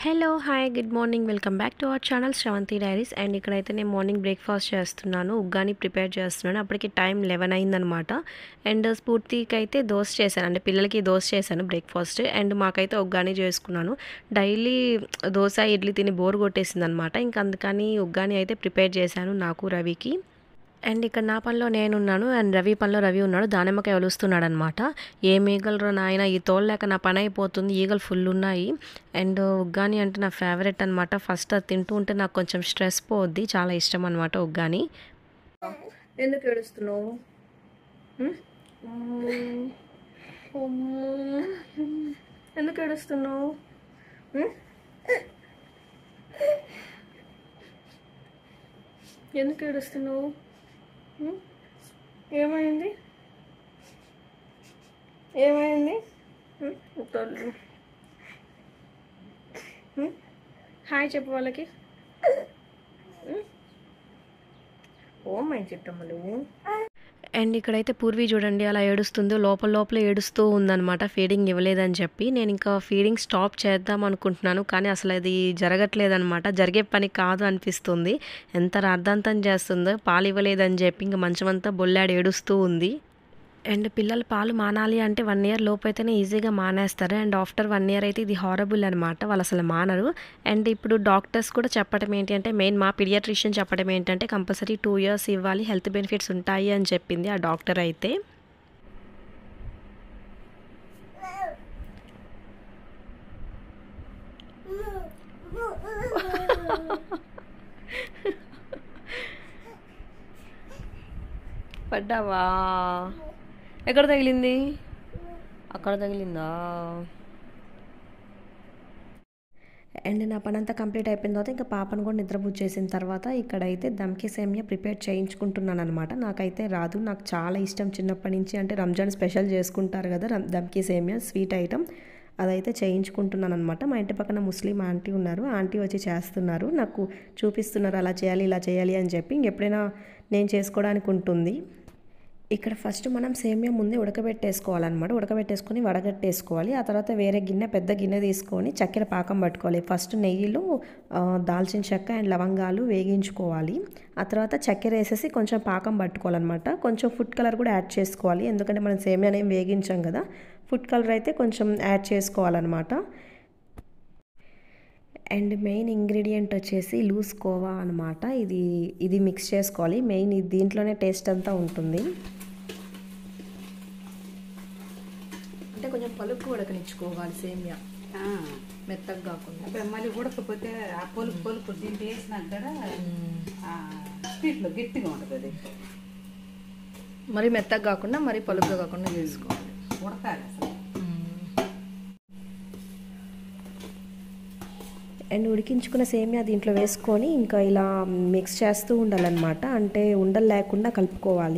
Hello hi good morning welcome back to our channel Sravanthi diaries and ఇక్కడైతే నేను morning breakfast చేస్తున్నాను uggani prepare చేస్తున్నాను అప్పటికి టైం లెవెన్ అయిందనమాట అండ్ స్ఫూర్తికి అయితే దోశ చేశాను అంటే పిల్లలకి దోశ చేశాను బ్రేక్ఫాస్ట్ అండ్ మాకైతే ఉగ్గాని చేసుకున్నాను డైలీ దోశ ఇడ్లీ తిని బోర్ కొట్టేసింది అనమాట ఇంకా అందుకని ఉగ్గాని అయితే ప్రిపేర్ చేశాను నాకు రవికి అండ్ ఇక్కడ నా పనిలో నేనున్నాను అండ్ రవి పనిలో రవి ఉన్నాడు దానిమ్మకాయ ఒలుస్తున్నాడు అనమాట ఏం ఈగలు నాయన ఈ తోడలేక నా పని అయిపోతుంది ఈగలు ఫుల్ ఉన్నాయి అండ్ ఉగ్గాని అంటే నా ఫేవరెట్ అనమాట ఫస్ట్ అది తింటూ ఉంటే నాకు కొంచెం స్ట్రెస్ పోద్ది చాలా ఇష్టం అనమాట ఉగ్గాని ఎందుకు ఏడుస్తున్నావు ఎందుకు ఏడుస్తున్నావు ఎందుకు ఏడుస్తున్నావు ఉమ్? ఏమైంది ఏమైంది ఉమ్? తల్లి. ఉమ్? హాయ్ చెప్పు వాళ్ళకి ఉమ్? ఓ మై చిట్టమ్మలు అండ్ ఇక్కడైతే పూర్వీ చూడండి అలా ఏడుస్తుందో లోపల లోపల ఏడుస్తూ ఉందన్నమాట ఫీడింగ్ ఇవ్వలేదని చెప్పి నేను ఇంకా ఫీడింగ్ స్టాప్ చేద్దాం అనుకుంటున్నాను కానీ అసలు అది జరగట్లేదన్నమాట జరిగే పని కాదు అనిపిస్తుంది ఎంత రాద్ధాంతం చేస్తుందో పాలు ఇవ్వలేదని చెప్పి ఇంకా మంచమంతా బొల్లాడు ఏడుస్తూ ఉంది అండ్ పిల్లలు పాలు మానాలి అంటే వన్ ఇయర్ లోపు అయితేనే ఈజీగా మానేస్తారు అండ్ ఆఫ్టర్ వన్ ఇయర్ అయితే ఇది హారబుల్ అనమాట వాళ్ళు అసలు మానరు అండ్ ఇప్పుడు డాక్టర్స్ కూడా చెప్పడం ఏంటి అంటే మెయిన్ మా పీడియాట్రిషియన్ చెప్పడం ఏంటంటే కంపల్సరీ టూ ఇయర్స్ ఇవ్వాలి హెల్త్ బెనిఫిట్స్ ఉంటాయి అని చెప్పింది ఆ డాక్టర్ అయితే పడ్డావా ఎక్కడ తగిలింది అక్కడ తగిలిందా అండ్ నా పని అంతా కంప్లీట్ అయిపోయిన తర్వాత ఇంకా పాపను కూడా నిద్రపుచ్చేసిన తర్వాత ఇక్కడైతే దమ్కి సేమియా ప్రిపేర్ చేయించుకుంటున్నాను అనమాట నాకైతే రాదు నాకు చాలా ఇష్టం చిన్నప్పటి నుంచి అంటే రంజాన్ స్పెషల్ చేసుకుంటారు కదా రం- దమ్కి సేమియా స్వీట్ ఐటమ్ అదైతే చేయించుకుంటున్నాను అనమాట మా ఇంటి పక్కన ముస్లిం ఆంటీ ఉన్నారు ఆంటీ వచ్చి చేస్తున్నారు నాకు చూపిస్తున్నారు అలా చేయాలి ఇలా చేయాలి అని చెప్పి ఇంకెప్పుడైనా నేను చేసుకోవడానికి ఉంటుంది ఇక్కడ ఫస్ట్ మనం సేమియా ముందే ఉడకబెట్టేసుకోవాలన్నమాట ఉడకబెట్టేసుకొని వడగట్టేసుకోవాలి ఆ తర్వాత వేరే గిన్నె పెద్ద గిన్నె తీసుకొని చక్కెర పాకం పట్టుకోవాలి ఫస్ట్ నెయ్యిలో ఆ, దాల్చిన చెక్క అండ్ లవంగాలు వేగించుకోవాలి ఆ తర్వాత చక్కెర వేసేసి కొంచెం పాకం పట్టుకోవాలన్నమాట కొంచెం ఫుడ్ కలర్ కూడా యాడ్ చేసుకోవాలి ఎందుకంటే మనం సేమియాని ఏం వేగించాం కదా ఫుడ్ కలర్ అయితే కొంచెం యాడ్ చేసుకోవాలన్నమాట అండ్ మెయిన్ ఇంగ్రీడియంట్ వచ్చేసి లూజ్ కోవా అనమాట ఇది ఇది మిక్స్ చేసుకోవాలి మెయిన్ ఇది దీంట్లోనే టేస్ట్ అంతా ఉంటుంది అంటే కొంచెం పలుకు ఉడకనిచ్చుకోవాలి సేమియా మెత్తగా కాకుండా అప్పుడు మళ్ళీ ఉడకపోతే ఆ పొలుపు పొలుపు దీంట్లో వేసినాక కూడా స్వీట్లో గట్టిగా ఉంటుంది అది మరి మెత్తగా కాకుండా మరి పలుకుగా కాకుండా చేసుకోవాలి ఉడకాలి అసలు అండ్ ఉడికించుకున్న సేమియా దీంట్లో వేసుకొని ఇంకా ఇలా మిక్స్ చేస్తూ ఉండాలన్నమాట అంటే ఉండలు లేకుండా కలుపుకోవాలి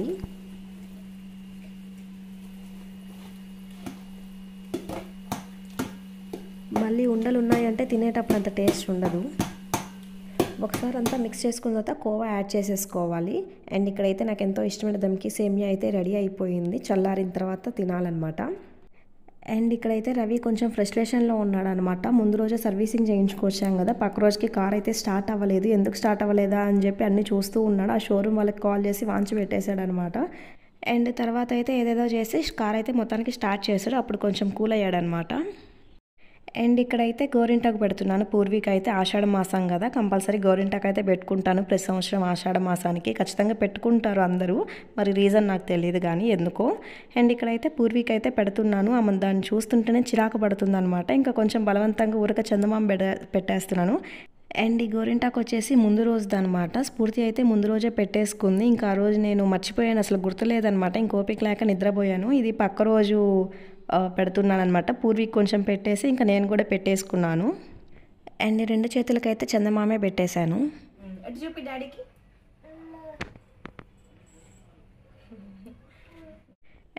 మళ్ళీ ఉండలు ఉన్నాయంటే తినేటప్పుడు అంత టేస్ట్ ఉండదు ఒకసారి అంతా మిక్స్ చేసుకున్న తర్వాత కోవా యాడ్ చేసేసుకోవాలి అండ్ ఇక్కడైతే నాకు ఎంతో ఇష్టమైన దమ్కి సేమియా అయితే రెడీ అయిపోయింది చల్లారిన తర్వాత తినాలన్నమాట అండ్ ఇక్కడైతే రవి కొంచెం ఫ్రస్ట్రేషన్లో ఉన్నాడు అనమాట ముందు రోజే సర్వీసింగ్ చేయించుకొచ్చాం కదా పక్క రోజుకి కార్ అయితే స్టార్ట్ అవ్వలేదు ఎందుకు స్టార్ట్ అవ్వలేదా అని చెప్పి అన్నీ చూస్తూ ఉన్నాడు ఆ షోరూమ్ వాళ్ళకి కాల్ చేసి వాంచి పెట్టేశాడు అనమాట అండ్ తర్వాత అయితే ఏదేదో చేసి కార్ అయితే మొత్తానికి స్టార్ట్ చేశాడు అప్పుడు కొంచెం కూల్ అయ్యాడనమాట అండ్ ఇక్కడైతే గోరింటాకు పెడుతున్నాను పూర్వీక్ అయితే ఆషాఢ మాసం కదా కంపల్సరీ గోరింటాకు అయితే పెట్టుకుంటాను ప్రతి సంవత్సరం ఆషాఢ మాసానికి ఖచ్చితంగా పెట్టుకుంటారు అందరూ మరి రీజన్ నాకు తెలియదు కానీ ఎందుకో అండ్ ఇక్కడైతే పూర్వీక్ అయితే పెడుతున్నాను ఆమె దాన్ని చూస్తుంటేనే చిరాకు పడుతుంది అనమాట ఇంకా కొంచెం బలవంతంగా ఊరక చందమామ పెడ పెట్టేస్తున్నాను అండ్ ఈ గోరింటాకు వచ్చేసి ముందు రోజుది అనమాట స్ఫూర్తి అయితే ముందు రోజే పెట్టేసుకుంది ఇంకా ఆ రోజు నేను మర్చిపోయాను అసలు గుర్తులేదనమాట ఇంక ఓపిక లేక నిద్రపోయాను ఇది పక్క రోజు ఆ, పెడుతున్నాను అనమాట పూర్వీకి కొంచెం పెట్టేసి ఇంకా నేను కూడా పెట్టేసుకున్నాను అండ్ రెండు చేతులకైతే చందమామే పెట్టేశాను ఎటు చూపి డాడీకి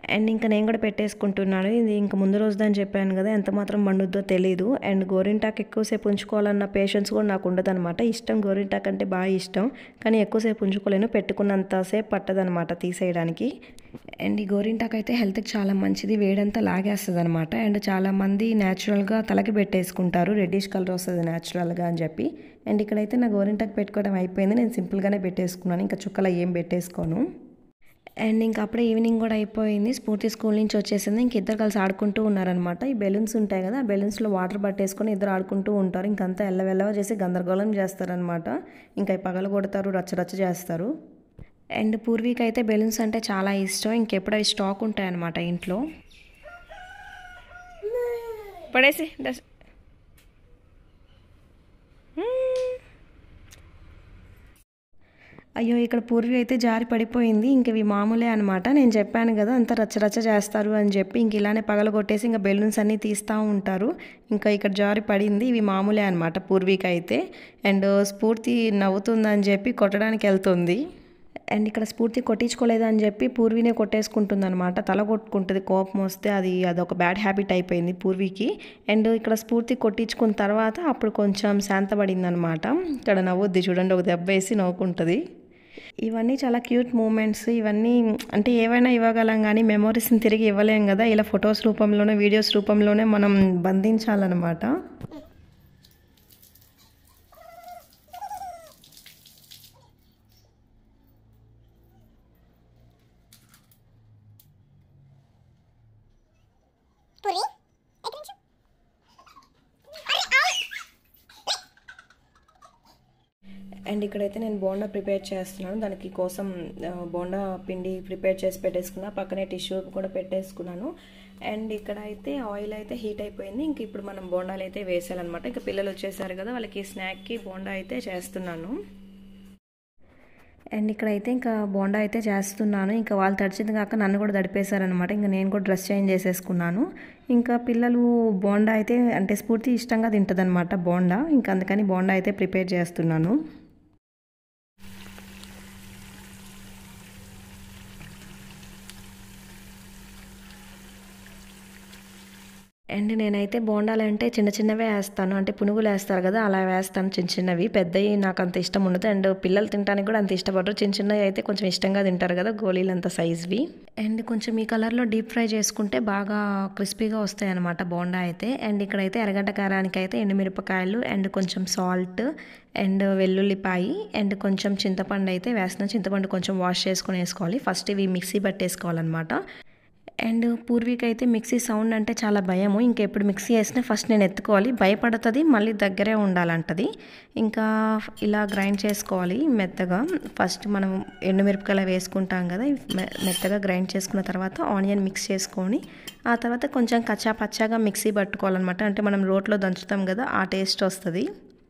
అండ్ ఇంకా నేను కూడా పెట్టేసుకుంటున్నాను ఇది ఇంకా ముందు రోజుదని చెప్పాను కదా ఎంత మాత్రం మండుద్దో తెలియదు అండ్ గోరింటాకు ఎక్కువసేపు ఉంచుకోవాలన్న పేషెన్స్ కూడా నాకు ఉండదు అనమాట ఇష్టం గోరింటాకు అంటే బాగా ఇష్టం కానీ ఎక్కువసేపు ఉంచుకోలేను పెట్టుకున్నంతసేపు పట్టదనమాట తీసేయడానికి అండ్ ఈ గోరింటాకు అయితే హెల్త్కి చాలా మంచిది వేడంతా లాగేస్తుంది అనమాట అండ్ చాలామంది న్యాచురల్గా తలకి పెట్టేసుకుంటారు రెడ్డిష్ కలర్ వస్తుంది న్యాచురల్గా అని చెప్పి అండ్ ఇక్కడైతే నా గోరింటాకు పెట్టుకోవడం అయిపోయింది నేను సింపుల్గానే పెట్టేసుకున్నాను ఇంకా చుక్కలు ఏం పెట్టేసుకోను అండ్ ఇంకా అప్పుడే ఈవినింగ్ కూడా అయిపోయింది స్ఫూర్తి స్కూల్ నుంచి వచ్చేసింది ఇంక ఇద్దరు కలిసి ఆడుకుంటూ ఉన్నారనమాట ఈ బెలూన్స్ ఉంటాయి కదా ఆ బెలూన్స్లో వాటర్ పట్టేసుకొని ఇద్దరు ఆడుకుంటూ ఉంటారు ఇంకంతా ఎల్లవెల్లవ చేసి గందరగోళం చేస్తారనమాట ఇంకా పగల కొడతారు రచ్చ రచ్చ చేస్తారు అండ్ పూర్వీక్ అయితే బెలూన్స్ అంటే చాలా ఇష్టం ఇంకెప్పుడు అవి స్టాక్ ఉంటాయన్నమాట ఇంట్లో పడేసి డస్ అయ్యో ఇక్కడ పూర్వీ అయితే జారి పడిపోయింది ఇంక ఇవి మామూలే అనమాట నేను చెప్పాను కదా అంత రచ్చరచ్చ చేస్తారు అని చెప్పి ఇంక ఇలానే పగల కొట్టేసి ఇంకా బెలూన్స్ అన్నీ తీస్తూ ఉంటారు ఇంకా ఇక్కడ జారి పడింది ఇవి మామూలే అనమాట పూర్వీక అయితే అండ్ స్ఫూర్తి నవ్వుతుందని చెప్పి కొట్టడానికి వెళ్తుంది అండ్ ఇక్కడ స్ఫూర్తి కొట్టించుకోలేదని చెప్పి పూర్వీనే కొట్టేసుకుంటుంది అనమాట తల కొట్టుకుంటుంది కోపం వస్తే అది అదొక బ్యాడ్ హ్యాబిట్ అయిపోయింది పూర్వీకి అండ్ ఇక్కడ స్ఫూర్తి కొట్టించుకున్న తర్వాత అప్పుడు కొంచెం శాంతపడింది అనమాట ఇక్కడ నవ్వుద్ది చూడండి ఒక దెబ్బ వేసి నవ్వుకుంటుంది ఇవన్నీ చాలా క్యూట్ మూమెంట్స్ ఇవన్నీ అంటే ఏవైనా ఇవ్వగలం కానీ మెమొరీస్ని తిరిగి ఇవ్వలేం కదా ఇలా ఫొటోస్ రూపంలోనే వీడియోస్ రూపంలోనే మనం బంధించాలన్నమాట పూరి ఎక్కడి నుంచి అరే ఆవ్ అండ్ ఇక్కడైతే నేను బోండా ప్రిపేర్ చేస్తున్నాను దానికి కోసం ఆ, బోండా పిండి ప్రిపేర్ చేసి పెట్టేసుకున్నా పక్కనే టిష్యూ కూడా పెట్టేసుకున్నాను అండ్ ఇక్కడ అయితే ఆయిల్ అయితే హీట్ అయిపోయింది ఇంక ఇప్పుడు మనం బోండాలు అయితే వేసాలన్నమాట ఇంకా పిల్లలు వచ్చేసారు కదా వాళ్ళకి స్నాక్కి బోండా అయితే చేస్తున్నాను అండ్ ఇక్కడైతే ఇంకా బోండా అయితే చేస్తున్నాను ఇంకా వాళ్ళు తడిచింది కాక నన్ను కూడా తడిపేశారనమాట ఇంకా నేను కూడా డ్రెస్ చేంజ్ చేసేసుకున్నాను ఇంకా పిల్లలు బోండా అయితే అంటే స్ఫూర్తి ఇష్టంగా తింటుంది బోండా ఇంకా అందుకని బోండా అయితే ప్రిపేర్ చేస్తున్నాను అండ్ నేనైతే బోండాలు అంటే చిన్న చిన్నవే వేస్తాను అంటే పునుగులు వేస్తారు కదా అలా వేస్తాను చిన్న చిన్నవి పెద్దవి నాకు అంత ఇష్టం ఉండదు అండ్ పిల్లలు తినడానికి కూడా అంత ఇష్టపడరు చిన్న చిన్నవి అయితే కొంచెం ఇష్టంగా తింటారు కదా గోళీలు అంత సైజ్వి అండ్ కొంచెం ఈ కలర్లో డీప్ ఫ్రై చేసుకుంటే బాగా క్రిస్పీగా వస్తాయి అనమాట బోండా అయితే అండ్ ఇక్కడైతే ఎర్రగడ్డ కారానికి అయితే ఎండుమిరపకాయలు అండ్ కొంచెం సాల్ట్ అండ్ వెల్లుల్లిపాయి అండ్ కొంచెం చింతపండు అయితే వేస్తున్నాను చింతపండు కొంచెం వాష్ చేసుకొని వేసుకోవాలి ఫస్ట్ ఇవి మిక్సీ పట్టేసుకోవాలన్నమాట అండ్ పూర్వీక్ అయితే మిక్సీ సౌండ్ అంటే చాలా భయము ఇంకెప్పుడు మిక్సీ వేసినా ఫస్ట్ నేను ఎత్తుకోవాలి భయపడుతుంది మళ్ళీ దగ్గరే ఉండాలంటది ఇంకా ఇలా గ్రైండ్ చేసుకోవాలి మెత్తగా ఫస్ట్ మనం ఎండుమిరపకాయలు వేసుకుంటాం కదా ఇవి మె- మెత్తగా గ్రైండ్ చేసుకున్న తర్వాత ఆనియన్ మిక్స్ చేసుకొని ఆ తర్వాత కొంచెం కచ్చా పచ్చాగా మిక్సీ పట్టుకోవాలన్నమాట అంటే మనం రోట్లో దంచుతాం కదా ఆ టేస్ట్ వస్తుంది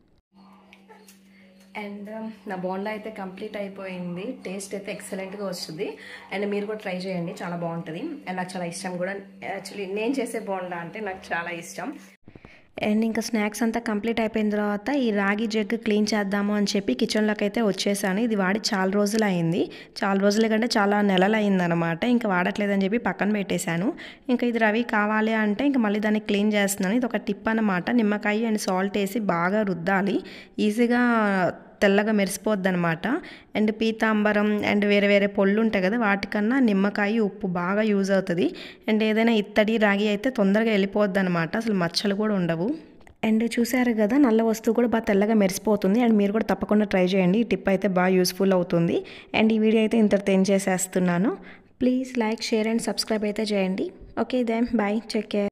అండ్ నా బోండా అయితే కంప్లీట్ అయిపోయింది టేస్ట్ అయితే ఎక్సలెంట్గా వస్తుంది అండ్ మీరు కూడా ట్రై చేయండి చాలా బాగుంటుంది అండ్ నాకు చాలా ఇష్టం కూడా యాక్చువల్లీ నేను చేసే బోండా అంటే నాకు చాలా ఇష్టం అండ్ ఇంకా స్నాక్స్ అంతా కంప్లీట్ అయిపోయిన తర్వాత ఈ రాగి జగ్ క్లీన్ చేద్దాము అని చెప్పి కిచెన్లోకి అయితే వచ్చేసాను ఇది వాడి చాలా రోజులు అయింది చాలా రోజుల కంటే చాలా నెలలు అయిందనమాట ఇంకా వాడట్లేదని చెప్పి పక్కన పెట్టేశాను ఇంకా ఇది రవి కావాలి అంటే ఇంకా మళ్ళీ దాన్ని క్లీన్ చేస్తున్నాను ఇది ఒక టిప్ అనమాట నిమ్మకాయ అండ్ సాల్ట్ వేసి బాగా రుద్దాలి ఈజీగా తెల్లగా మెరిసిపోద్ది అనమాట అండ్ పీతాంబరం అండ్ వేరే వేరే పొళ్ళు ఉంటాయి కదా వాటికన్నా నిమ్మకాయ ఉప్పు బాగా యూజ్ అవుతుంది అండ్ ఏదైనా ఇత్తడి రాగి అయితే తొందరగా వెళ్ళిపోద్ది అనమాట అసలు మచ్చలు కూడా ఉండవు అండ్ చూసారు కదా నల్ల వస్తువు కూడా బాగా తెల్లగా మెరిసిపోతుంది అండ్ మీరు కూడా తప్పకుండా ట్రై చేయండి ఈ టిప్ అయితే బాగా యూస్ఫుల్ అవుతుంది అండ్ ఈ వీడియో అయితే ఇంతటితో ఏం చేసేస్తున్నాను please like share and subscribe అయితే చేయండి okay then bye take care